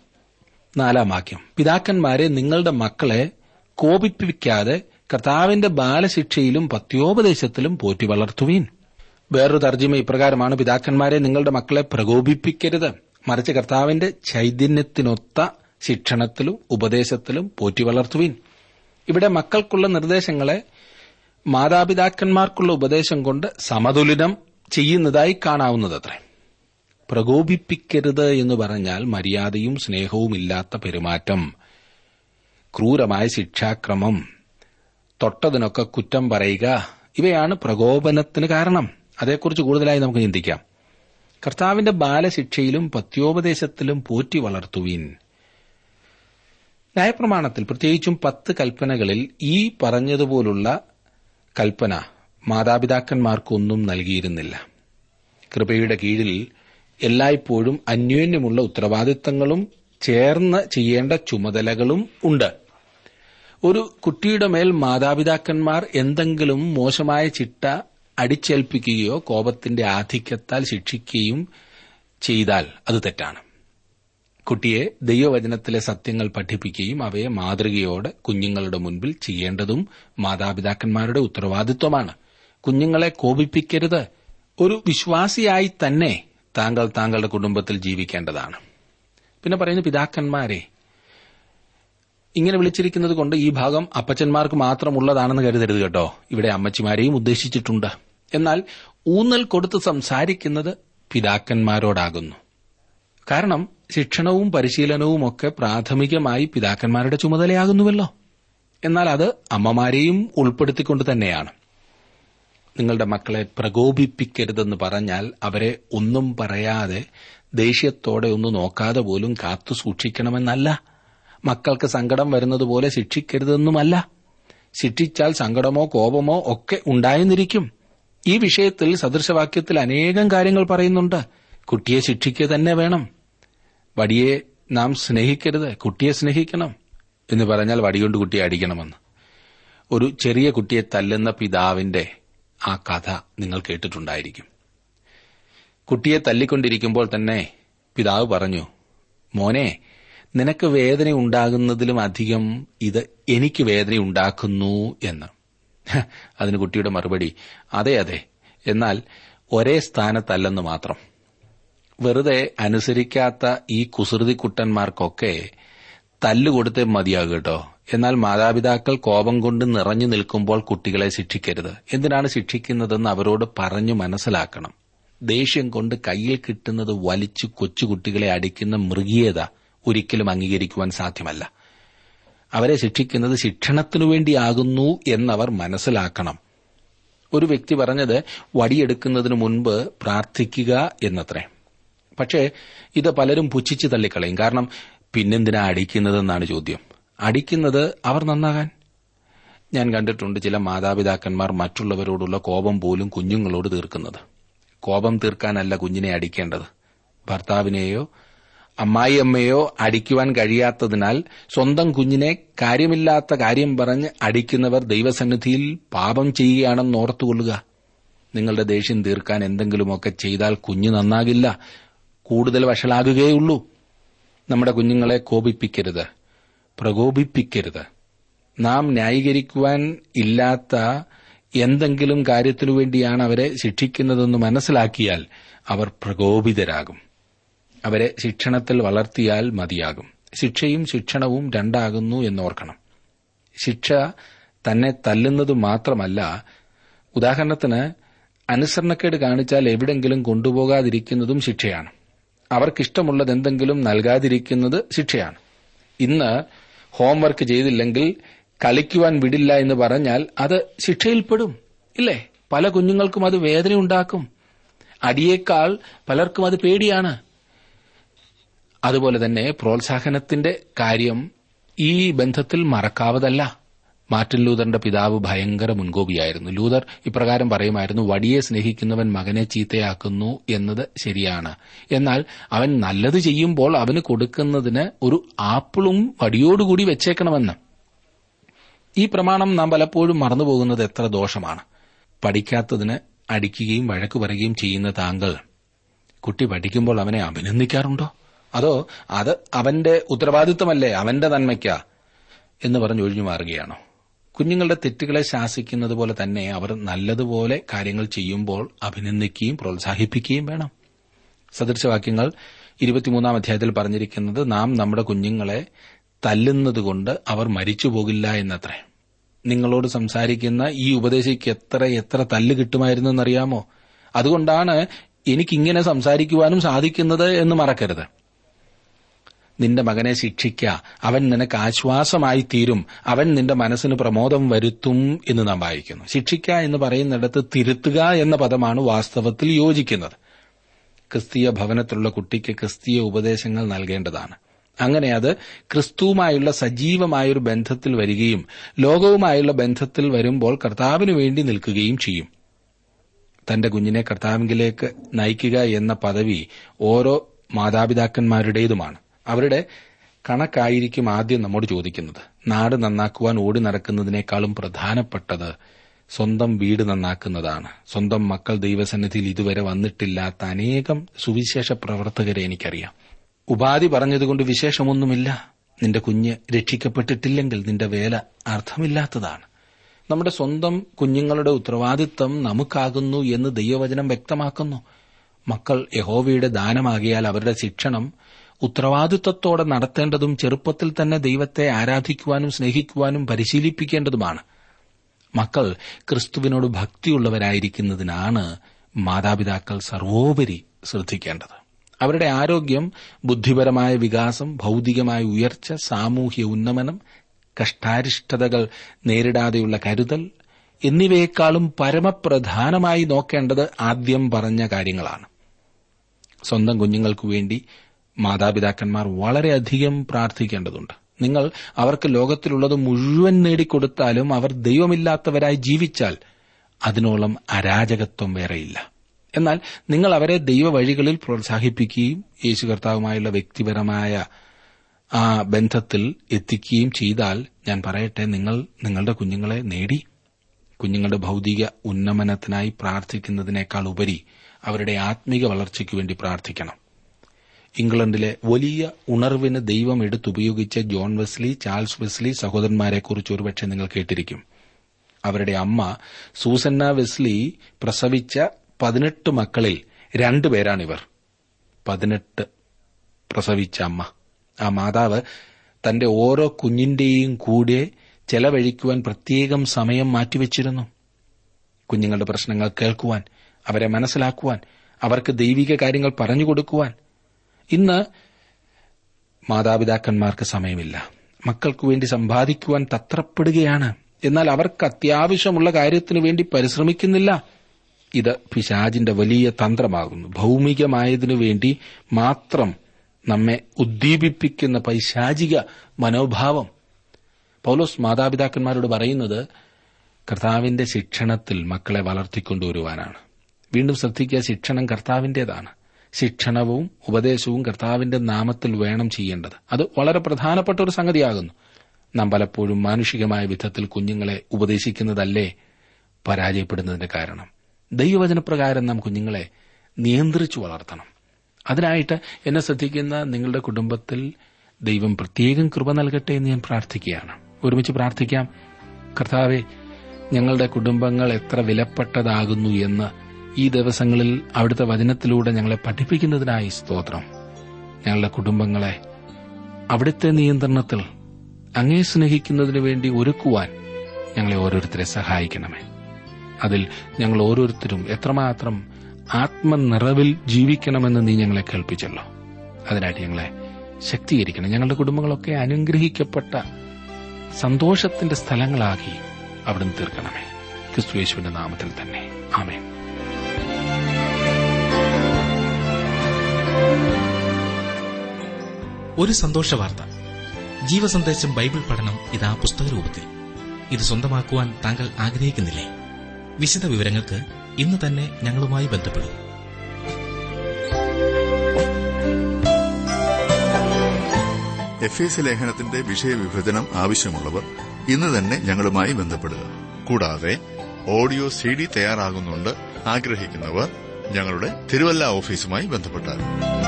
നാലാം വാക്യം പിതാക്കന്മാരെ നിങ്ങളുടെ മക്കളെ കോപിപ്പിക്കാതെ കർത്താവിന്റെ ബാലശിക്ഷയിലും പത്യോപദേശത്തിലും പോറ്റി വളർത്തുവീൻ വേറൊരു തർജ്ജിമ ഇപ്രകാരമാണ് പിതാക്കന്മാരെ നിങ്ങളുടെ മക്കളെ പ്രകോപിപ്പിക്കരുത് മറിച്ച് കർത്താവിന്റെ ചൈതന്യത്തിനൊത്ത ശിക്ഷണത്തിലും ഉപദേശത്തിലും പോറ്റി വളർത്തുവീൻ ഇവിടെ മക്കൾക്കുള്ള നിർദ്ദേശങ്ങളെ മാതാപിതാക്കന്മാർക്കുള്ള ഉപദേശം കൊണ്ട് സമതുലിനം ചെയ്യുന്നതായി കാണാവുന്നതത്രേ പ്രകോപിപ്പിക്കരുത് എന്ന് പറഞ്ഞാൽ മര്യാദയും സ്നേഹവും ഇല്ലാത്ത പെരുമാറ്റം ക്രൂരമായ ശിക്ഷാക്രമം തൊട്ടതിനൊക്കെ കുറ്റം പറയുക ഇവയാണ് പ്രകോപനത്തിന് കാരണം അതേക്കുറിച്ച് കൂടുതലായി നമുക്ക് ചിന്തിക്കാം കർത്താവിന്റെ ബാലശിക്ഷയിലും പത്യോപദേശത്തിലും പോറ്റി വളർത്തുവീൻ ന്യായപ്രമാണത്തിൽ പ്രത്യേകിച്ചും പത്ത് കൽപ്പനകളിൽ ഈ പറഞ്ഞതുപോലുള്ള കൽപ്പന മാതാപിതാക്കന്മാർക്കൊന്നും നൽകിയിരുന്നില്ല കൃപയുടെ കീഴിൽ എല്ലായ്പ്പോഴും അന്യോന്യമുള്ള ഉത്തരവാദിത്തങ്ങളും ചേർന്ന് ചെയ്യേണ്ട ചുമതലകളും ഉണ്ട് ഒരു കുട്ടിയുടെ മേൽ മാതാപിതാക്കന്മാർ എന്തെങ്കിലും മോശമായ ചിട്ട അടിച്ചേൽപ്പിക്കുകയോ കോപത്തിന്റെ ആധിക്യത്താൽ ശിക്ഷിക്കുകയും ചെയ്താൽ അത് തെറ്റാണ് കുട്ടിയെ ദൈവവചനത്തിലെ സത്യങ്ങൾ പഠിപ്പിക്കുകയും അവയെ മാതൃകയോടെ കുഞ്ഞുങ്ങളുടെ മുൻപിൽ ചെയ്യേണ്ടതും മാതാപിതാക്കന്മാരുടെ ഉത്തരവാദിത്വമാണ് കുഞ്ഞുങ്ങളെ കോപിപ്പിക്കരുത് ഒരു വിശ്വാസിയായി തന്നെ താങ്കൾ താങ്കളുടെ കുടുംബത്തിൽ ജീവിക്കേണ്ടതാണ് പിന്നെ പറയുന്ന പിതാക്കന്മാരെ ഇങ്ങനെ വിളിച്ചിരിക്കുന്നത് കൊണ്ട് ഈ ഭാഗം അപ്പച്ചന്മാർക്ക് മാത്രമുള്ളതാണെന്ന് കരുതരുത് കേട്ടോ ഇവിടെ അമ്മച്ചിമാരെയും ഉദ്ദേശിച്ചിട്ടുണ്ട് എന്നാൽ ഊന്നൽ കൊടുത്ത് സംസാരിക്കുന്നത് പിതാക്കന്മാരോടാകുന്നു കാരണം ശിക്ഷണവും പരിശീലനവും ഒക്കെ പ്രാഥമികമായി പിതാക്കന്മാരുടെ ചുമതലയാകുന്നുവല്ലോ എന്നാൽ അത് അമ്മമാരെയും ഉൾപ്പെടുത്തിക്കൊണ്ട് തന്നെയാണ് നിങ്ങളുടെ മക്കളെ പ്രകോപിപ്പിക്കരുതെന്ന് പറഞ്ഞാൽ അവരെ ഒന്നും പറയാതെ ദേഷ്യത്തോടെ ഒന്ന് നോക്കാതെ പോലും കാത്തു സൂക്ഷിക്കണമെന്നല്ല മക്കൾക്ക് സങ്കടം വരുന്നത് പോലെ ശിക്ഷിക്കരുതെന്നുമല്ല ശിക്ഷിച്ചാൽ സങ്കടമോ കോപമോ ഒക്കെ ഉണ്ടായെന്നിരിക്കും ഈ വിഷയത്തിൽ സദൃശവാക്യത്തിൽ അനേകം കാര്യങ്ങൾ പറയുന്നുണ്ട് കുട്ടിയെ ശിക്ഷിക്കുക തന്നെ വേണം വടിയെ നാം സ്നേഹിക്കരുത് കുട്ടിയെ സ്നേഹിക്കണം എന്ന് പറഞ്ഞാൽ വടികൊണ്ട് കുട്ടിയെ അടിക്കണമെന്ന് ഒരു ചെറിയ കുട്ടിയെ തല്ലുന്ന പിതാവിന്റെ ആ കഥ നിങ്ങൾ കേട്ടിട്ടുണ്ടായിരിക്കും കുട്ടിയെ തല്ലിക്കൊണ്ടിരിക്കുമ്പോൾ തന്നെ പിതാവ് പറഞ്ഞു മോനെ നിനക്ക് വേദന ഉണ്ടാകുന്നതിലും അധികം ഇത് എനിക്ക് വേദന ഉണ്ടാക്കുന്നു എന്ന് അതിന് കുട്ടിയുടെ മറുപടി അതെ അതെ എന്നാൽ ഒരേ സ്ഥാനത്തല്ലെന്ന് മാത്രം വെറുതെ അനുസരിക്കാത്ത ഈ കുസൃതിക്കുട്ടന്മാർക്കൊക്കെ തല്ലുകൊടുത്തേ മതിയാകും കേട്ടോ എന്നാൽ മാതാപിതാക്കൾ കോപം കൊണ്ട് നിറഞ്ഞു നിൽക്കുമ്പോൾ കുട്ടികളെ ശിക്ഷിക്കരുത് എന്തിനാണ് ശിക്ഷിക്കുന്നതെന്ന് അവരോട് പറഞ്ഞു മനസ്സിലാക്കണം ദേഷ്യം കൊണ്ട് കയ്യിൽ കിട്ടുന്നത് വലിച്ചു കൊച്ചുകുട്ടികളെ അടിക്കുന്ന മൃഗീയത ഒരിക്കലും അംഗീകരിക്കുവാൻ സാധ്യമല്ല അവരെ ശിക്ഷിക്കുന്നത് ശിക്ഷണത്തിനു വേണ്ടിയാകുന്നു എന്നവർ മനസ്സിലാക്കണം ഒരു വ്യക്തി പറഞ്ഞത് വടിയെടുക്കുന്നതിന് മുൻപ് പ്രാർത്ഥിക്കുക എന്നത്രേ പക്ഷേ ഇത് പലരും പുച്ഛിച്ച് തള്ളിക്കളയും കാരണം പിന്നെന്തിനാ അടിക്കുന്നതെന്നാണ് ചോദ്യം അടിക്കുന്നത് അവർ നന്നാകാൻ ഞാൻ കണ്ടിട്ടുണ്ട് ചില മാതാപിതാക്കന്മാർ മറ്റുള്ളവരോടുള്ള കോപം പോലും കുഞ്ഞുങ്ങളോട് തീർക്കുന്നത് കോപം തീർക്കാനല്ല കുഞ്ഞിനെ അടിക്കേണ്ടത് ഭർത്താവിനെയോ അമ്മായിയമ്മയോ അടിക്കുവാൻ കഴിയാത്തതിനാൽ സ്വന്തം കുഞ്ഞിനെ കാര്യമില്ലാത്ത കാര്യം പറഞ്ഞ് അടിക്കുന്നവർ ദൈവസന്നിധിയിൽ പാപം ചെയ്യുകയാണെന്ന് ഓർത്തുകൊള്ളുക നിങ്ങളുടെ ദേഷ്യം തീർക്കാൻ എന്തെങ്കിലുമൊക്കെ ചെയ്താൽ കുഞ്ഞ് നന്നാകില്ല കൂടുതൽ വഷളാകുകയുള്ളൂ നമ്മുടെ കുഞ്ഞുങ്ങളെ കോപിപ്പിക്കരുത് പ്രകോപിപ്പിക്കരുത് നാം ന്യായീകരിക്കുവാൻ ഇല്ലാത്ത എന്തെങ്കിലും കാര്യത്തിനു വേണ്ടിയാണ് അവരെ ശിക്ഷിക്കുന്നതെന്ന് മനസ്സിലാക്കിയാൽ അവർ പ്രകോപിതരാകും അവരെ ശിക്ഷണത്തിൽ വളർത്തിയാൽ മതിയാകും ശിക്ഷയും ശിക്ഷണവും രണ്ടാകുന്നു എന്നോർക്കണം ശിക്ഷ തന്നെ തല്ലുന്നത് മാത്രമല്ല ഉദാഹരണത്തിന് അനുസരണക്കേട് കാണിച്ചാൽ എവിടെങ്കിലും കൊണ്ടുപോകാതിരിക്കുന്നതും ശിക്ഷയാണ് അവർക്കിഷ്ടമുള്ളത് എന്തെങ്കിലും നൽകാതിരിക്കുന്നത് ശിക്ഷയാണ് ഇന്ന് ഹോംവർക്ക് ചെയ്തില്ലെങ്കിൽ കളിക്കുവാൻ വിടില്ല എന്ന് പറഞ്ഞാൽ അത് ശിക്ഷയിൽപ്പെടും ഇല്ലേ പല കുഞ്ഞുങ്ങൾക്കും അത് വേദന ഉണ്ടാക്കും അടിയേക്കാൾ പലർക്കും അത് പേടിയാണ് അതുപോലെ തന്നെ പ്രോത്സാഹനത്തിന്റെ കാര്യം ഈ ബന്ധത്തിൽ മറക്കാവതല്ല മാർട്ടിൻ ലൂതറിന്റെ പിതാവ് ഭയങ്കര മുൻകോപിയായിരുന്നു ലൂതർ ഇപ്രകാരം പറയുമായിരുന്നു വടിയെ സ്നേഹിക്കുന്നവൻ മകനെ ചീത്തയാക്കുന്നു എന്നത് ശരിയാണ് എന്നാൽ അവൻ നല്ലത് ചെയ്യുമ്പോൾ അവന് കൊടുക്കുന്നതിന് ഒരു ആപ്പിളും വടിയോടുകൂടി വെച്ചേക്കണമെന്ന് ഈ പ്രമാണം നാം പലപ്പോഴും മറന്നുപോകുന്നത് എത്ര ദോഷമാണ് പഠിക്കാത്തതിന് അടിക്കുകയും വഴക്ക് പറയുകയും ചെയ്യുന്ന താങ്കൾ കുട്ടി പഠിക്കുമ്പോൾ അവനെ അഭിനന്ദിക്കാറുണ്ടോ അതോ അത് അവന്റെ ഉത്തരവാദിത്വമല്ലേ അവന്റെ നന്മയ്ക്കാ എന്ന് പറഞ്ഞ് ഒഴിഞ്ഞു മാറുകയാണോ കുഞ്ഞുങ്ങളുടെ തെറ്റുകളെ ശാസിക്കുന്നത് പോലെ തന്നെ അവർ നല്ലതുപോലെ കാര്യങ്ങൾ ചെയ്യുമ്പോൾ അഭിനന്ദിക്കുകയും പ്രോത്സാഹിപ്പിക്കുകയും വേണം സദൃശവാക്യങ്ങൾ ഇരുപത്തിമൂന്നാം അധ്യായത്തിൽ പറഞ്ഞിരിക്കുന്നത് നാം നമ്മുടെ കുഞ്ഞുങ്ങളെ തല്ലുന്നതുകൊണ്ട് അവർ മരിച്ചു പോകില്ല എന്നത്രേ നിങ്ങളോട് സംസാരിക്കുന്ന ഈ ഉപദേശിക്ക് എത്ര എത്ര തല്ല് കിട്ടുമായിരുന്നെന്നറിയാമോ അതുകൊണ്ടാണ് എനിക്കിങ്ങനെ സംസാരിക്കുവാനും സാധിക്കുന്നത് എന്ന് മറക്കരുത് നിന്റെ മകനെ ശിക്ഷിക്ക അവൻ നിനക്ക് ആശ്വാസമായി തീരും അവൻ നിന്റെ മനസ്സിന് പ്രമോദം വരുത്തും എന്ന് നാം വായിക്കുന്നു ശിക്ഷിക്ക എന്ന് പറയുന്നിടത്ത് തിരുത്തുക എന്ന പദമാണ് വാസ്തവത്തിൽ യോജിക്കുന്നത് ക്രിസ്തീയ ഭവനത്തിലുള്ള കുട്ടിക്ക് ക്രിസ്തീയ ഉപദേശങ്ങൾ നൽകേണ്ടതാണ് അങ്ങനെ അത് ക്രിസ്തുവുമായുള്ള സജീവമായൊരു ബന്ധത്തിൽ വരികയും ലോകവുമായുള്ള ബന്ധത്തിൽ വരുമ്പോൾ കർത്താവിനു വേണ്ടി നിൽക്കുകയും ചെയ്യും തന്റെ കുഞ്ഞിനെ കർത്താവിങ്കിലേക്ക് നയിക്കുക എന്ന പദവി ഓരോ മാതാപിതാക്കന്മാരുടേതുമാണ് അവരുടെ കണക്കായിരിക്കും ആദ്യം നമ്മോട് ചോദിക്കുന്നത് നാട് നന്നാക്കുവാൻ ഓടി നടക്കുന്നതിനേക്കാളും പ്രധാനപ്പെട്ടത് സ്വന്തം വീട് നന്നാക്കുന്നതാണ് സ്വന്തം മക്കൾ ദൈവസന്നിധിയിൽ ഇതുവരെ വന്നിട്ടില്ലാത്ത അനേകം സുവിശേഷ പ്രവർത്തകരെ എനിക്കറിയാം ഉപാധി പറഞ്ഞതുകൊണ്ട് വിശേഷമൊന്നുമില്ല നിന്റെ കുഞ്ഞ് രക്ഷിക്കപ്പെട്ടിട്ടില്ലെങ്കിൽ നിന്റെ വേല അർത്ഥമില്ലാത്തതാണ് നമ്മുടെ സ്വന്തം കുഞ്ഞുങ്ങളുടെ ഉത്തരവാദിത്തം നമുക്കാകുന്നു എന്ന് ദൈവവചനം വ്യക്തമാക്കുന്നു മക്കൾ യഹോവയുടെ ദാനമാകിയാൽ അവരുടെ ശിക്ഷണം ഉത്തരവാദിത്തത്തോടെ നടത്തേണ്ടതും ചെറുപ്പത്തിൽ തന്നെ ദൈവത്തെ ആരാധിക്കുവാനും സ്നേഹിക്കുവാനും പരിശീലിപ്പിക്കേണ്ടതുമാണ് മക്കൾ ക്രിസ്തുവിനോട് ഭക്തിയുള്ളവരായിരിക്കുന്നതിനാണ് മാതാപിതാക്കൾ സർവോപരി ശ്രദ്ധിക്കേണ്ടത് അവരുടെ ആരോഗ്യം ബുദ്ധിപരമായ വികാസം ഭൌതികമായ ഉയർച്ച സാമൂഹ്യ ഉന്നമനം കഷ്ടാരിഷ്ടതകൾ നേരിടാതെയുള്ള കരുതൽ എന്നിവയെക്കാളും പരമപ്രധാനമായി നോക്കേണ്ടത് ആദ്യം പറഞ്ഞ കാര്യങ്ങളാണ് സ്വന്തം കുഞ്ഞുങ്ങൾക്കു വേണ്ടി മാതാപിതാക്കന്മാർ വളരെയധികം പ്രാർത്ഥിക്കേണ്ടതുണ്ട് നിങ്ങൾ അവർക്ക് ലോകത്തിലുള്ളത് മുഴുവൻ നേടിക്കൊടുത്താലും അവർ ദൈവമില്ലാത്തവരായി ജീവിച്ചാൽ അതിനോളം അരാജകത്വം വേറെയില്ല എന്നാൽ നിങ്ങൾ അവരെ ദൈവവഴികളിൽ പ്രോത്സാഹിപ്പിക്കുകയും യേശു കർത്താവുമായുള്ള വ്യക്തിപരമായ ആ ബന്ധത്തിൽ എത്തിക്കുകയും ചെയ്താൽ ഞാൻ പറയട്ടെ നിങ്ങൾ നിങ്ങളുടെ കുഞ്ഞുങ്ങളെ നേടി കുഞ്ഞുങ്ങളുടെ ഭൗതിക ഉന്നമനത്തിനായി പ്രാർത്ഥിക്കുന്നതിനേക്കാൾ ഉപരി അവരുടെ ആത്മീക വളർച്ചയ്ക്കു വേണ്ടി പ്രാർത്ഥിക്കണം ഇംഗ്ലണ്ടിലെ വലിയ ഉണർവിന് ദൈവം എടുത്തുപയോഗിച്ച ജോൺ വെസ്ലി ചാൾസ് വെസ്ലി സഹോദരന്മാരെക്കുറിച്ച് ഒരുപക്ഷെ നിങ്ങൾ കേട്ടിരിക്കും അവരുടെ അമ്മ സൂസന്ന വെസ്ലി പ്രസവിച്ച പതിനെട്ട് മക്കളിൽ രണ്ടുപേരാണിവർ പതിനെട്ട് പ്രസവിച്ച അമ്മ ആ മാതാവ് തന്റെ ഓരോ കുഞ്ഞിന്റെയും കൂടെ ചെലവഴിക്കുവാൻ പ്രത്യേകം സമയം മാറ്റിവെച്ചിരുന്നു കുഞ്ഞുങ്ങളുടെ പ്രശ്നങ്ങൾ കേൾക്കുവാൻ അവരെ മനസ്സിലാക്കുവാൻ അവർക്ക് ദൈവിക കാര്യങ്ങൾ പറഞ്ഞു കൊടുക്കുവാൻ ഇന്ന് മാതാപിതാക്കന്മാർക്ക് സമയമില്ല മക്കൾക്കു വേണ്ടി സമ്പാദിക്കുവാൻ തത്രപ്പെടുകയാണ് എന്നാൽ അവർക്ക് അത്യാവശ്യമുള്ള കാര്യത്തിനു വേണ്ടി പരിശ്രമിക്കുന്നില്ല ഇത് പിശാജിന്റെ വലിയ തന്ത്രമാകുന്നു ഭൗമികമായതിനു വേണ്ടി മാത്രം നമ്മെ ഉദ്ദീപിപ്പിക്കുന്ന പൈശാചിക മനോഭാവം പൗലോസ് മാതാപിതാക്കന്മാരോട് പറയുന്നത് കർത്താവിന്റെ ശിക്ഷണത്തിൽ മക്കളെ വളർത്തിക്കൊണ്ടുവരുവാനാണ് വീണ്ടും ശ്രദ്ധിക്കുക ശിക്ഷണം കർത്താവിന്റേതാണ് ശിക്ഷണവും ഉപദേശവും കർത്താവിന്റെ നാമത്തിൽ വേണം ചെയ്യേണ്ടത് അത് വളരെ പ്രധാനപ്പെട്ട ഒരു സംഗതിയാകുന്നു നാം പലപ്പോഴും മാനുഷികമായ വിധത്തിൽ കുഞ്ഞുങ്ങളെ ഉപദേശിക്കുന്നതല്ലേ പരാജയപ്പെടുന്നതിന്റെ കാരണം ദൈവവചനപ്രകാരം നാം കുഞ്ഞുങ്ങളെ നിയന്ത്രിച്ചു വളർത്തണം അതിനായിട്ട് എന്നെ ശ്രദ്ധിക്കുന്ന നിങ്ങളുടെ കുടുംബത്തിൽ ദൈവം പ്രത്യേകം കൃപ നൽകട്ടെ എന്ന് ഞാൻ പ്രാർത്ഥിക്കുകയാണ് ഒരുമിച്ച് പ്രാർത്ഥിക്കാം കർത്താവെ ഞങ്ങളുടെ കുടുംബങ്ങൾ എത്ര വിലപ്പെട്ടതാകുന്നു എന്ന് ഈ ദിവസങ്ങളിൽ അവിടുത്തെ വചനത്തിലൂടെ ഞങ്ങളെ പഠിപ്പിക്കുന്നതിനായി സ്തോത്രം ഞങ്ങളുടെ കുടുംബങ്ങളെ അവിടുത്തെ നിയന്ത്രണത്തിൽ അങ്ങേ സ്നേഹിക്കുന്നതിനു വേണ്ടി ഒരുക്കുവാൻ ഞങ്ങളെ ഓരോരുത്തരെ സഹായിക്കണമേ അതിൽ ഞങ്ങൾ ഓരോരുത്തരും എത്രമാത്രം ആത്മനിറവിൽ ജീവിക്കണമെന്ന് നീ ഞങ്ങളെ കേൾപ്പിച്ചല്ലോ അതിനായിട്ട് ഞങ്ങളെ ശക്തീകരിക്കണം ഞങ്ങളുടെ കുടുംബങ്ങളൊക്കെ അനുഗ്രഹിക്കപ്പെട്ട സന്തോഷത്തിന്റെ സ്ഥലങ്ങളാക്കി അവിടുന്ന് തീർക്കണമേ ക്രിസ്തുയേശുവിന്റെ നാമത്തിൽ തന്നെ ആമേൻ ഒരു സന്തോഷ വാർത്ത ജീവസന്ദേശം ബൈബിൾ പഠനം ഇതാ പുസ്തകരൂപത്തിൽ ഇത് സ്വന്തമാക്കുവാൻ താങ്കൾ ആഗ്രഹിക്കുന്നില്ലേ വിശദ വിവരങ്ങൾക്ക് ഇന്ന് തന്നെ ഞങ്ങളുമായി ബന്ധപ്പെടും എഫ് എസ് ലേഖനത്തിന്റെ വിഷയവിഭജനം ആവശ്യമുള്ളവർ ഇന്ന് തന്നെ ഞങ്ങളുമായി ബന്ധപ്പെടുക കൂടാതെ ഓഡിയോ സി ഡി തയ്യാറാകുന്നുണ്ട് ആഗ്രഹിക്കുന്നവർ ഞങ്ങളുടെ തിരുവല്ല ഓഫീസുമായി ബന്ധപ്പെട്ടാൽ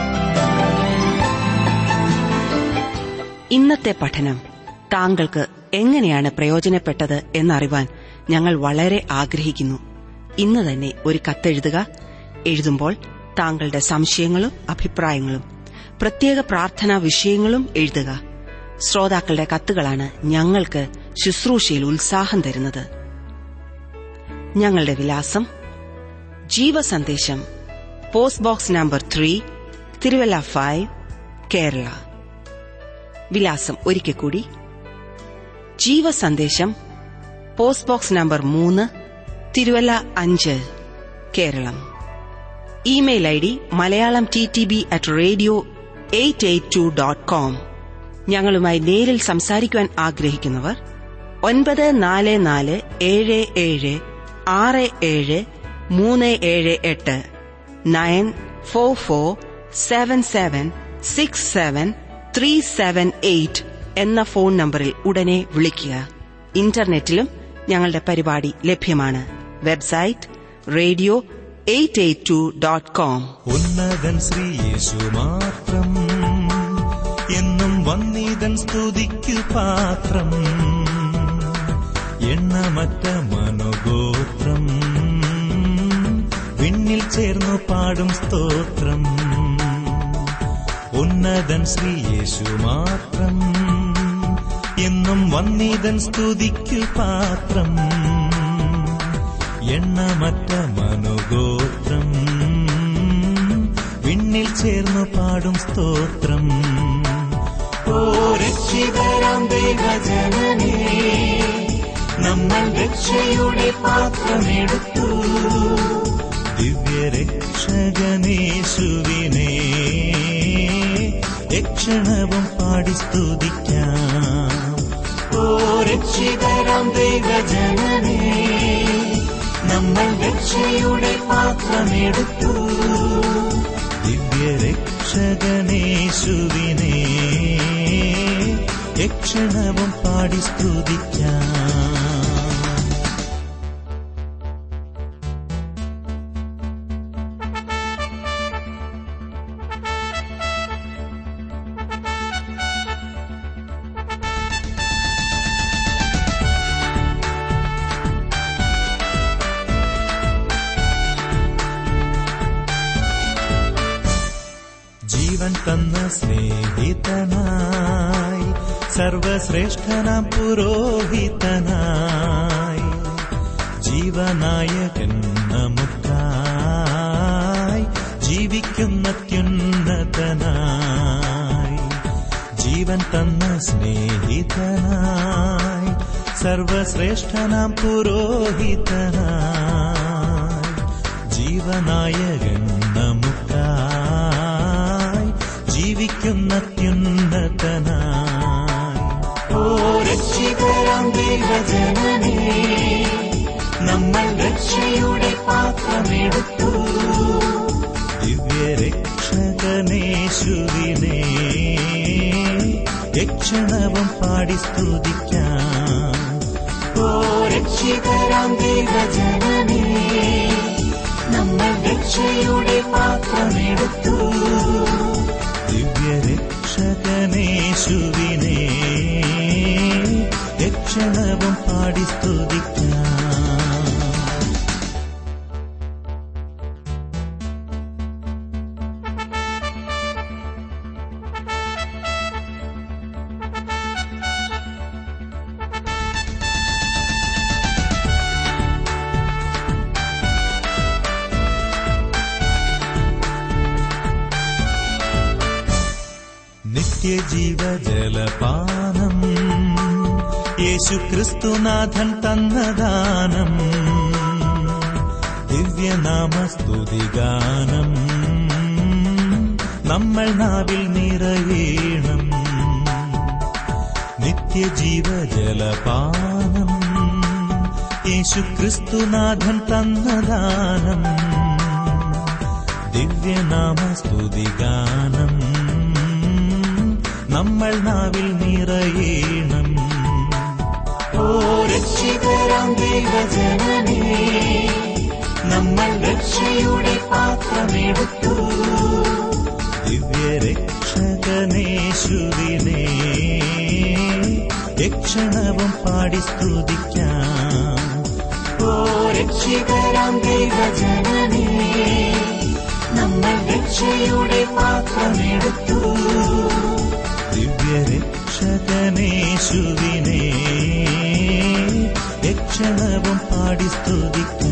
ഇന്നത്തെ പഠനം താങ്കൾക്ക് എങ്ങനെയാണ് പ്രയോജനപ്പെട്ടത് എന്നറിവാൻ ഞങ്ങൾ വളരെ ആഗ്രഹിക്കുന്നു ഇന്ന് തന്നെ ഒരു കത്തെഴുതുക എഴുതുമ്പോൾ താങ്കളുടെ സംശയങ്ങളും അഭിപ്രായങ്ങളും പ്രത്യേക പ്രാർത്ഥനാ വിഷയങ്ങളും എഴുതുക ശ്രോതാക്കളുടെ കത്തുകളാണ് ഞങ്ങൾക്ക് ശുശ്രൂഷയിൽ ഉത്സാഹം തരുന്നത് ഞങ്ങളുടെ വിലാസം ജീവസന്ദേശം post box number three Thiruvalla five Kerala വിലാസം ഒരിക്കൽ കൂടി ജീവസന്ദേശം പോസ്റ്റ് ബോക്സ് നമ്പർ മൂന്ന് തിരുവല്ല അഞ്ച് Keralam email I D Malayalam T T B at radio eight eight two dot com ഞങ്ങളുമായി നേരിൽ സംസാരിക്കുവാൻ ആഗ്രഹിക്കുന്നവർ ഒൻപത് നാല് നാല് ഏഴ് ഏഴ് ആറ് ഏഴ് മൂന്ന് ഏഴ് എട്ട് nine four four seven seven six seven three seven eight എന്ന ഫോൺ നമ്പറിൽ ഉടനെ വിളിക്കുക ഇന്റർനെറ്റിലും ഞങ്ങളുടെ പരിപാടി ലഭ്യമാണ് website radio eight eight two dot com ഉന്നതൻ ശ്രീയേശു മാത്രം എന്നും വന്നീതൻ സ്തുതിക്കു പാത്രം എണ്ണമറ്റ മനോഗോത്രം വിണ്ണിൽ ചേർന്നു പാടും സ്തോത്രം ഉന്നതൻ ശ്രീയേശു മാത്രം എന്നും വന്നീതൻ സ്തുതിക്കു പാത്രം എണ്ണമറ്റ മനോഗോത്രം വിണ്ണിൽ ചേർന്നു പാടും സ്തോത്രം ഓ രക്ഷിതരാം ദൈവജനനേ നമ്മൾ രക്ഷയുടെ പാത്രമെടുത്തു ദിവ്യരക്ഷകനേശുവിനെ രക്ഷണവും പാടി സ്തുതിക്കാം ഓ രക്ഷിതരാം ദൈവജനനേ നമ്മൾ രക്ഷയുടെ പാത്രമെടുത്തു ദിവ്യരക്ഷകനേശുവിനെ രക്ഷണവും പാടി സ്തുതിക്കാം ജീവൻ തന്ന സ്നേഹിതനായി സർവശ്രേഷ്ഠനാം പുരോഹിതനായി ജീവനായകൻ നമുക്കായി ജീവിക്കുന്നത്യുന്നതനായി ജീവൻ തന്ന സ്നേഹിതനായി സർവശ്രേഷ്ഠനാം പുരോഹിതനായി ജീവനായകൻ നമുക്കായി ജീവിക്കുന്നത്യുന്നതനായി ഓ രക്ഷിതരാം ദൈവജനനേ നമ്മൾ രക്ഷയുടെ പാത്രമെടുത്തു ദിവ്യരക്ഷകനേശുവിനെ രക്ഷണവും പാടി സ്തുതിക്കാം ഓ രക്ഷിതരാം ദൈവജനനേ നമ്മൾ രക്ഷയുടെ പാത്രമെടുത്തു ദിവ്യരക്ഷകനേശുവിനെ രക്ഷണവും പാടി സ്തുതിക്കാം നിത്യജീവജലപാനം യേശു ക്രിസ്തുനാഥൻ തന്നദാനം ദിവ്യനാമസ്തുതിഗാനം നമ്മൾ നാവിൽ നിറയേണം നിത്യജീവജലപാനം യേശു ക്രിസ്തുനാഥൻ തന്നദാനം ദിവ്യനാമസ്തുതിഗാനം നമ്മൾ നാവിൽ നിറയേണം ഓ രക്ഷിതരാം ദൈവജനനേ നമ്മൾ രക്ഷയുടെ പാത്രമെടുത്തു ദിവ്യരക്ഷകനേശുവിനെ രക്ഷണവും പാടി സ്തുതിക്കാം ഓ രക്ഷിതരാം ദൈവജനനേ നമ്മൾ രക്ഷയുടെ പാത്രമെടുത്തു ദിവ്യരക്ഷകനേശുവിനെ രക്ഷണവും പാടി സ്തുതിക്കാം